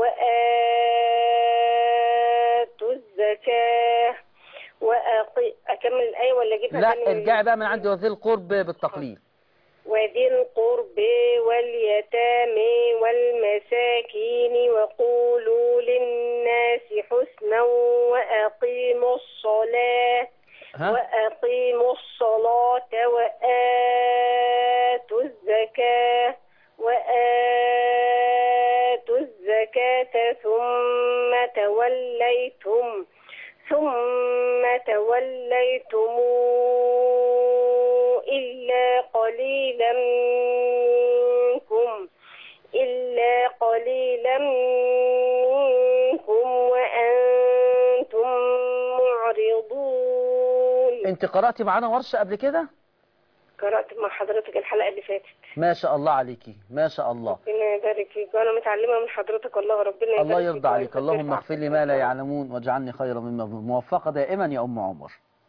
[SPEAKER 9] وآتوا الزكاة وأقي... أكمل الآية ولا أجيبها
[SPEAKER 2] لا
[SPEAKER 9] تاني من-
[SPEAKER 2] ارجعي بقى من عند وذي القرب بالتقليل
[SPEAKER 9] وذي القرب واليتامى والمساكين وقولوا للناس حسنا وأقيموا الصلاة
[SPEAKER 2] ها
[SPEAKER 9] وأقيموا الصلاة وآتوا الزكاة وآتوا الزكاة ثم توليتم ثم توليتم إلا قليلا منكم إلا قليلا منكم وأنتم معرضون
[SPEAKER 2] انت قرأتي معانا ورشة قبل كده
[SPEAKER 9] قرأت مع حضرتك الحلقة اللي فاتت
[SPEAKER 2] ما شاء الله عليكي ما شاء الله
[SPEAKER 9] ربنا يبارك فيك وأنا متعلمة من حضرتك والله ربنا يبارك
[SPEAKER 2] الله
[SPEAKER 9] فيك
[SPEAKER 2] يرضى عليك
[SPEAKER 9] وأنت
[SPEAKER 2] اللهم
[SPEAKER 9] ترفع
[SPEAKER 2] اغفر لي ما لا يعلمون واجعلني خيرا مما يظنون موفقة دائما يا أم عمر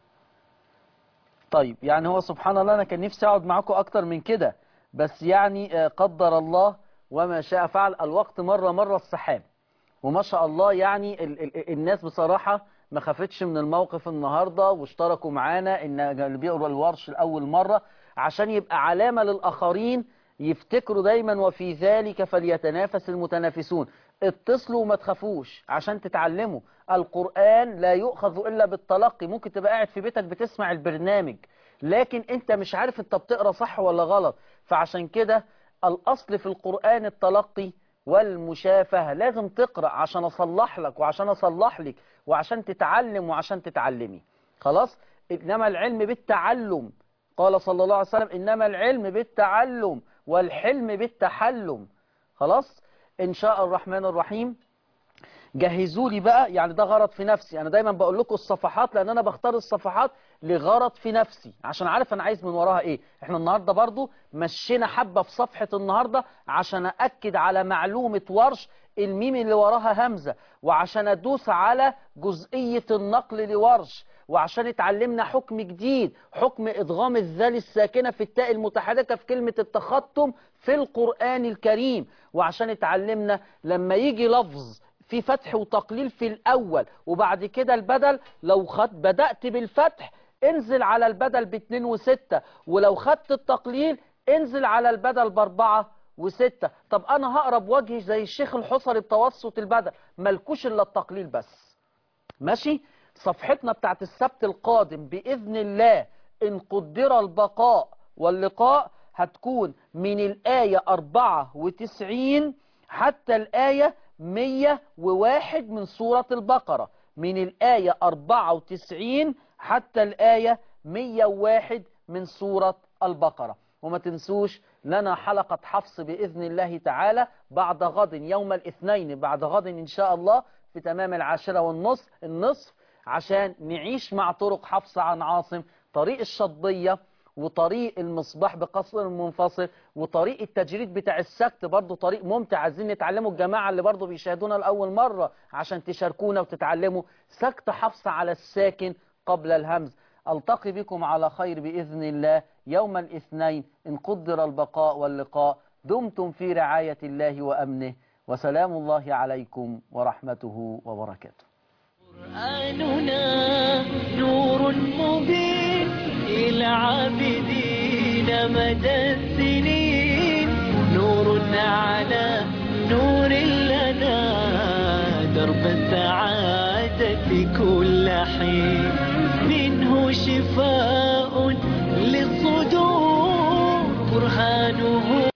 [SPEAKER 2] طيب يعني هو سبحان الله أنا كان نفسي أقعد معاكم أكتر من كده بس يعني آه، قدر الله وما شاء فعل الوقت مرة مرة السحاب وما شاء الله يعني ال ال الناس بصراحة ما خافتش من الموقف النهاردة واشتركوا معانا ان اللي بيقروا الورش الأول مرة عشان يبقى علامة للآخرين يفتكروا دايما وفي ذلك فليتنافس المتنافسون اتصلوا وما تخافوش عشان تتعلموا القرآن لا يؤخذ إلا بالتلقي ممكن تبقى قاعد في بيتك بتسمع البرنامج لكن انت مش عارف انت بتقرأ صح ولا غلط فعشان كده الأصل في القرآن التلقي والمشافهة لازم تقرأ عشان أصلح لك وعشان أصلح لك وعشان تتعلم وعشان تتعلمي خلاص إنما العلم بالتعلم قال صلى الله عليه وسلم إنما العلم بالتعلم والحلم بالتحلم خلاص إن شاء الرحمن الرحيم جهزوا لي بقى يعني ده غرض في نفسي انا دايما بقول لكم الصفحات لان انا بختار الصفحات لغرض في نفسي عشان عارف انا عايز من وراها ايه احنا النهارده برضو مشينا حبه في صفحه النهارده عشان ااكد على معلومه ورش الميم اللي وراها همزه وعشان ادوس على جزئيه النقل لورش وعشان اتعلمنا حكم جديد حكم ادغام الذال الساكنه في التاء المتحركه في كلمه التختم في القران الكريم وعشان اتعلمنا لما يجي لفظ في فتح وتقليل في الأول وبعد كده البدل لو خد بدأت بالفتح انزل على البدل باتنين وستة ولو خدت التقليل انزل على البدل باربعة وستة طب أنا هقرب وجهي زي الشيخ الحصري بتوسط البدل ملكوش إلا التقليل بس ماشي صفحتنا بتاعت السبت القادم بإذن الله إن قدر البقاء واللقاء هتكون من الآية 94 حتى الآية 101 من سورة البقرة من الآية 94 حتى الآية 101 من سورة البقرة وما تنسوش لنا حلقة حفص بإذن الله تعالى بعد غد يوم الاثنين بعد غد إن شاء الله في تمام العاشرة والنصف النصف عشان نعيش مع طرق حفص عن عاصم طريق الشطبية وطريق المصباح بقصر منفصل وطريق التجريد بتاع السكت برضو طريق ممتع عايزين نتعلمه الجماعة اللي برضو بيشاهدونا لأول مرة عشان تشاركونا وتتعلموا سكت حفص على الساكن قبل الهمز ألتقي بكم على خير بإذن الله يوم الاثنين إن قدر البقاء واللقاء دمتم في رعاية الله وأمنه وسلام الله عليكم ورحمته وبركاته
[SPEAKER 1] قرآننا نور مبين إلى عابدين مدى السنين نور على نور لنا درب السعادة كل حين منه شفاء